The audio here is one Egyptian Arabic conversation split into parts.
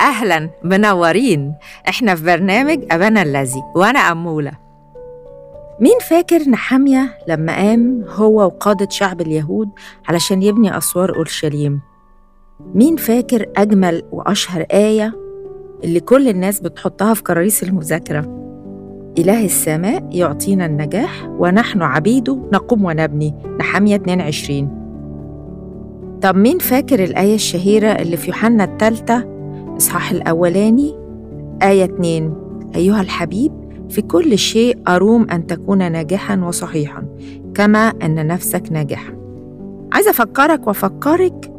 أهلا منورين إحنا في برنامج أبانا الذي وأنا أمولة مين فاكر نحامية لما قام هو وقادة شعب اليهود علشان يبني أسوار أورشليم مين فاكر أجمل وأشهر آية اللي كل الناس بتحطها في كراريس المذاكرة إله السماء يعطينا النجاح ونحن عبيده نقوم ونبني نحامية 22 طب مين فاكر الآية الشهيرة اللي في يوحنا الثالثة إصحاح الأولاني آية 2 أيها الحبيب في كل شيء أروم أن تكون ناجحا وصحيحا كما أن نفسك ناجحة عايزة أفكرك وأفكرك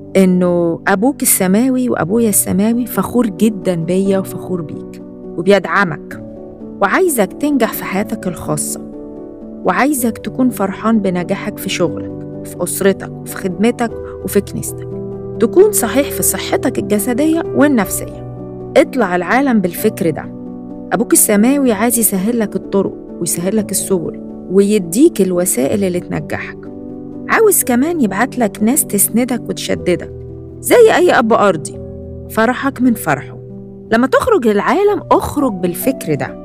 إنه أبوك السماوي وأبويا السماوي فخور جدا بيا وفخور بيك وبيدعمك وعايزك تنجح في حياتك الخاصة وعايزك تكون فرحان بنجاحك في شغلك في أسرتك في خدمتك وفي كنيستك تكون صحيح في صحتك الجسدية والنفسية اطلع العالم بالفكر ده أبوك السماوي عايز يسهل لك الطرق ويسهل لك السبل ويديك الوسائل اللي تنجحك عاوز كمان يبعت لك ناس تسندك وتشددك زي أي أب أرضي فرحك من فرحه لما تخرج للعالم اخرج بالفكر ده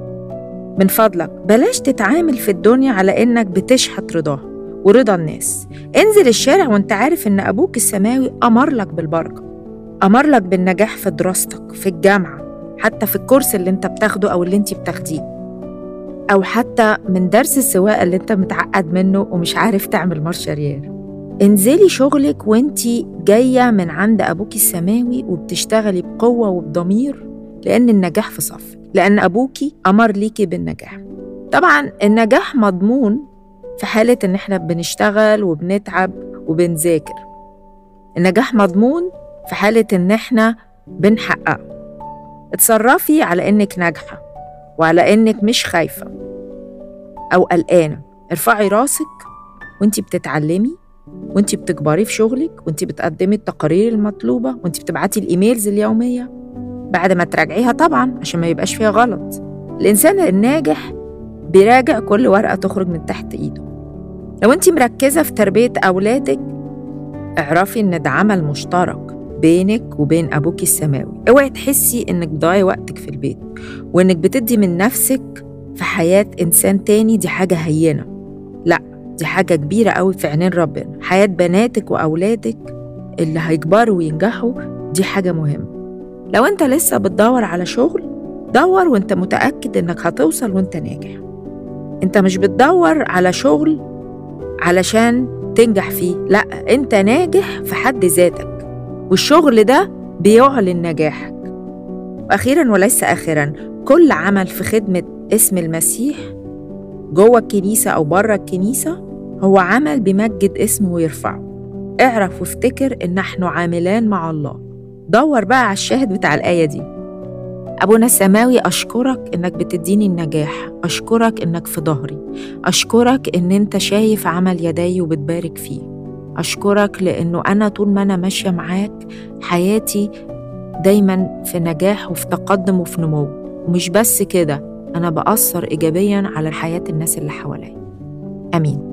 من فضلك بلاش تتعامل في الدنيا على إنك بتشحت رضاها ورضا الناس انزل الشارع وانت عارف إن أبوك السماوي أمر لك بالبركة أمر لك بالنجاح في دراستك في الجامعة حتى في الكورس اللي انت بتاخده أو اللي انت بتاخديه أو حتى من درس السواقة اللي انت متعقد منه ومش عارف تعمل مارش ريال انزلي شغلك وانتي جاية من عند أبوك السماوي وبتشتغلي بقوة وبضمير لأن النجاح في صفك لأن أبوكي أمر ليكي بالنجاح طبعا النجاح مضمون في حالة إن إحنا بنشتغل وبنتعب وبنذاكر النجاح مضمون في حالة إن إحنا بنحققه اتصرفي على إنك ناجحة وعلى إنك مش خايفة أو قلقانة ارفعي راسك وانتي بتتعلمي وانتي بتكبري في شغلك وانتي بتقدمي التقارير المطلوبة وانتي بتبعتي الإيميلز اليومية بعد ما تراجعيها طبعا عشان ما يبقاش فيها غلط الإنسان الناجح بيراجع كل ورقة تخرج من تحت إيده لو أنت مركزة في تربية أولادك اعرفي إن ده عمل مشترك بينك وبين أبوك السماوي اوعي تحسي إنك بتضيعي وقتك في البيت وإنك بتدي من نفسك في حياة إنسان تاني دي حاجة هينة لا دي حاجة كبيرة قوي في عينين ربنا حياة بناتك وأولادك اللي هيكبروا وينجحوا دي حاجة مهمة لو انت لسه بتدور على شغل دور وانت متأكد انك هتوصل وانت ناجح انت مش بتدور على شغل علشان تنجح فيه لا انت ناجح في حد ذاتك والشغل ده بيعلن نجاحك واخيرا وليس اخرا كل عمل في خدمه اسم المسيح جوه الكنيسه او بره الكنيسه هو عمل بيمجد اسمه ويرفعه اعرف وافتكر ان نحن عاملان مع الله دور بقى على الشاهد بتاع الآية دي أبونا السماوي أشكرك إنك بتديني النجاح أشكرك إنك في ظهري أشكرك إن أنت شايف عمل يدي وبتبارك فيه أشكرك لأنه أنا طول ما أنا ماشية معاك حياتي دايما في نجاح وفي تقدم وفي نمو ومش بس كده أنا بأثر إيجابيا على حياة الناس اللي حواليا آمين